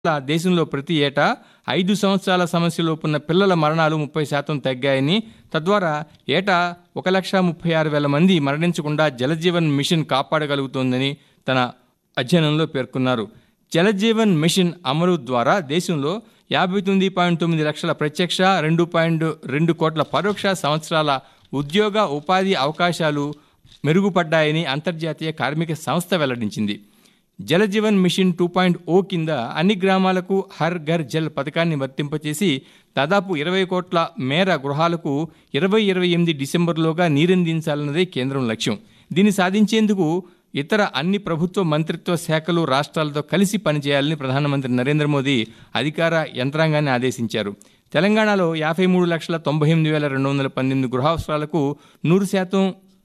దేశంలో ప్రతి ఏటా ఐదు సంవత్సరాల సమస్యలోపు ఉన్న పిల్లల మరణాలు ముప్పై శాతం తగ్గాయని తద్వారా ఏటా ఒక లక్ష ముప్పై ఆరు వేల మంది మరణించకుండా జలజీవన్ మిషన్ కాపాడగలుగుతోందని తన అధ్యయనంలో పేర్కొన్నారు జలజీవన్ మిషన్ అమలు ద్వారా దేశంలో యాభై తొమ్మిది పాయింట్ తొమ్మిది లక్షల ప్రత్యక్ష రెండు పాయింట్ రెండు కోట్ల పరోక్ష సంవత్సరాల ఉద్యోగ ఉపాధి అవకాశాలు మెరుగుపడ్డాయని అంతర్జాతీయ కార్మిక సంస్థ వెల్లడించింది Jal Jeevan mission two point O కింద అన్ని గ్రామాలకు హర్ ఘర్ జల్ పథకాన్ని వర్తింపచేసి దాదాపు ఇరవై కోట్ల మేర గృహాలకు ఇరవై ఇరవై ఎనిమిది డిసెంబర్లోగా నీరందించాలన్నదే కేంద్రం లక్ష్యం దీన్ని సాధించేందుకు ఇతర అన్ని ప్రభుత్వ మంత్రిత్వ శాఖలు రాష్ట్రాలతో కలిసి పనిచేయాలని ప్రధానమంత్రి నరేంద్ర మోదీ అధికార యంత్రాంగాన్ని ఆదేశించారు తెలంగాణలో యాభై మూడు లక్షల తొంభై ఎనిమిది వేల రెండు వందల పన్నెండు గృహావసరాలకు నూరు శాతం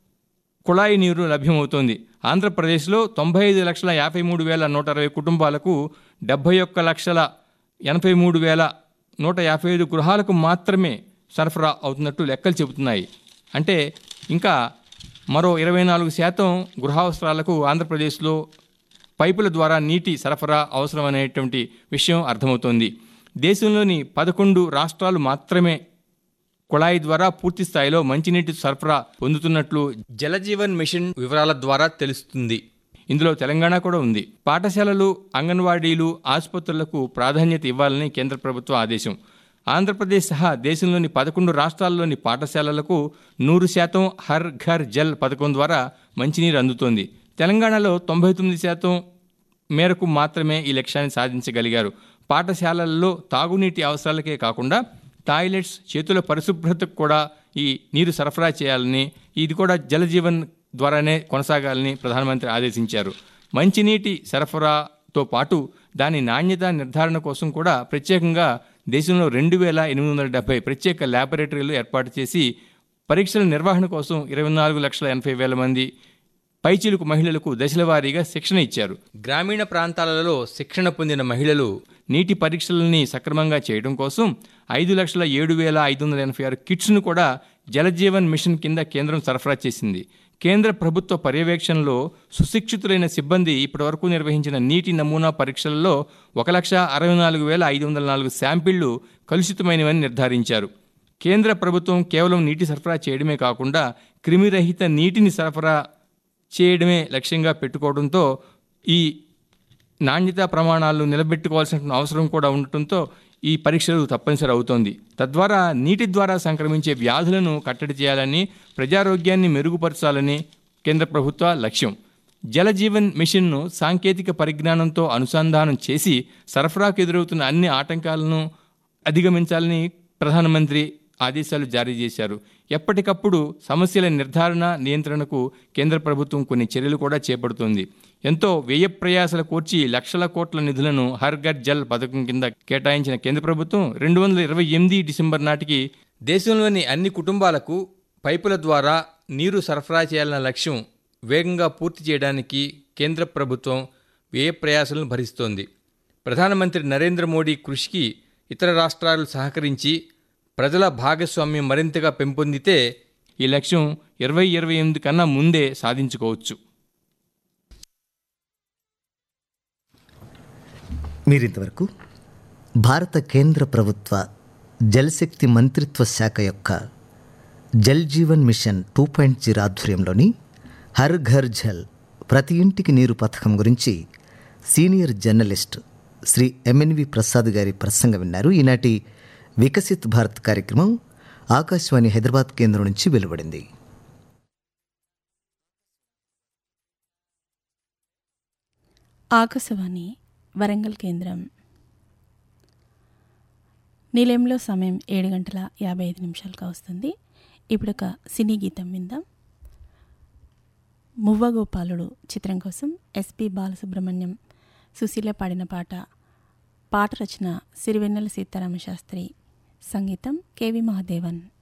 కుళాయి నీరు లభ్యమవుతోంది ఆంధ్రప్రదేశ్లో తొంభై ఐదు లక్షల యాభై మూడు వేల నూట అరవై కుటుంబాలకు డెబ్బై ఒక్క లక్షల ఎనభై మూడు వేల నూట యాభై ఐదు గృహాలకు మాత్రమే సరఫరా అవుతున్నట్టు లెక్కలు చెబుతున్నాయి అంటే ఇంకా మరో ఇరవై నాలుగు శాతం గృహావసరాలకు ఆంధ్రప్రదేశ్లో పైపుల ద్వారా నీటి సరఫరా అవసరమనేటువంటి విషయం అర్థమవుతోంది దేశంలోని పదకొండు రాష్ట్రాలు మాత్రమే కుళాయి ద్వారా పూర్తి స్థాయిలో మంచినీటి సరఫరా పొందుతున్నట్లు జలజీవన్ మిషన్ వివరాల ద్వారా తెలుస్తుంది ఇందులో తెలంగాణ కూడా ఉంది పాఠశాలలు అంగన్వాడీలు ఆసుపత్రులకు ప్రాధాన్యత ఇవ్వాలని కేంద్ర ప్రభుత్వ ఆదేశం ఆంధ్రప్రదేశ్ సహా దేశంలోని పదకొండు రాష్ట్రాల్లోని పాఠశాలలకు నూరు శాతం హర్ ఘర్ జల్ పథకం ద్వారా మంచినీరు అందుతోంది తెలంగాణలో తొంభై తొమ్మిది శాతం మేరకు మాత్రమే ఈ లక్ష్యాన్ని సాధించగలిగారు పాఠశాలల్లో తాగునీటి అవసరాలకే కాకుండా టాయిలెట్స్ చేతుల పరిశుభ్రతకు కూడా ఈ నీరు సరఫరా చేయాలని ఇది కూడా జలజీవన్ ద్వారానే కొనసాగాలని ప్రధానమంత్రి ఆదేశించారు మంచినీటి సరఫరాతో పాటు దాని నాణ్యత నిర్ధారణ కోసం కూడా ప్రత్యేకంగా దేశంలో రెండు వేల ఎనిమిది వందల డెబ్బై ప్రత్యేక ల్యాబొరేటరీలు ఏర్పాటు చేసి పరీక్షల నిర్వహణ కోసం ఇరవై నాలుగు లక్షల ఎనభై వేల మంది పైచిలుకు మహిళలకు దశలవారీగా శిక్షణ ఇచ్చారు గ్రామీణ ప్రాంతాలలో శిక్షణ పొందిన మహిళలు నీటి పరీక్షలని సక్రమంగా చేయడం కోసం ఐదు లక్షల ఏడు వేల ఐదు వందల ఎనభై ఆరు కిట్స్ను కూడా జలజీవన్ మిషన్ కింద కేంద్రం సరఫరా చేసింది కేంద్ర ప్రభుత్వ పర్యవేక్షణలో సుశిక్షితులైన సిబ్బంది ఇప్పటివరకు నిర్వహించిన నీటి నమూనా పరీక్షలలో ఒక లక్ష అరవై నాలుగు వేల ఐదు వందల నాలుగు శాంపిళ్లు కలుషితమైనవని నిర్ధారించారు కేంద్ర ప్రభుత్వం కేవలం నీటి సరఫరా చేయడమే కాకుండా క్రిమిరహిత నీటిని సరఫరా చేయడమే లక్ష్యంగా పెట్టుకోవడంతో ఈ నాణ్యతా ప్రమాణాలు నిలబెట్టుకోవాల్సిన అవసరం కూడా ఉండటంతో ఈ పరీక్షలు తప్పనిసరి అవుతోంది తద్వారా నీటి ద్వారా సంక్రమించే వ్యాధులను కట్టడి చేయాలని ప్రజారోగ్యాన్ని మెరుగుపరచాలని కేంద్ర ప్రభుత్వ లక్ష్యం జలజీవన్ మిషన్ను సాంకేతిక పరిజ్ఞానంతో అనుసంధానం చేసి సరఫరాకు ఎదురవుతున్న అన్ని ఆటంకాలను అధిగమించాలని ప్రధానమంత్రి ఆదేశాలు జారీ చేశారు ఎప్పటికప్పుడు సమస్యల నిర్ధారణ నియంత్రణకు కేంద్ర ప్రభుత్వం కొన్ని చర్యలు కూడా చేపడుతోంది ఎంతో వ్యయ ప్రయాసల కోర్చి లక్షల కోట్ల నిధులను హర్ ఘర్ జల్ పథకం కింద కేటాయించిన కేంద్ర ప్రభుత్వం రెండు వందల ఇరవై ఎనిమిది డిసెంబర్ నాటికి దేశంలోని అన్ని కుటుంబాలకు పైపుల ద్వారా నీరు సరఫరా చేయాలన్న లక్ష్యం వేగంగా పూర్తి చేయడానికి కేంద్ర ప్రభుత్వం వ్యయ ప్రయాసాలను భరిస్తోంది ప్రధానమంత్రి నరేంద్ర మోడీ కృషికి ఇతర రాష్ట్రాలు సహకరించి ప్రజల భాగస్వామ్యం మరింతగా పెంపొందితే ఈ లక్ష్యం ఇరవై ఇరవై ఎనిమిది కన్నా ముందే సాధించుకోవచ్చు మీరింతవరకు భారత కేంద్ర ప్రభుత్వ జలశక్తి మంత్రిత్వ శాఖ యొక్క Jal Jeevan mission two point zero ఆధ్వర్యంలోని హర్ ఘర్ జల్ ప్రతి ఇంటికి నీరు పథకం గురించి senior journalist Shri MNV Prasad గారి ప్రసంగం విన్నారు ఈనాటి వికసిత్ భారత్ కార్యక్రమం ఆకాశవాణి హైదరాబాద్ కేంద్రం నుంచి వెలువడింది ఆకాశవాణి వరంగల్ కేంద్రం నిలయంలో సమయం ఏడు గంటల యాభై ఐదు నిమిషాలకు వస్తుంది ఇప్పుడు ఒక సినీ గీతం విందాం మువ్వగోపాలుడు చిత్రం కోసం ఎస్పి బాలసుబ్రహ్మణ్యం సుశీల పాడిన పాట పాట రచన సిరివెన్నెల సీతారామ శాస్త్రి సంగీతం కెవి మహాదేవన్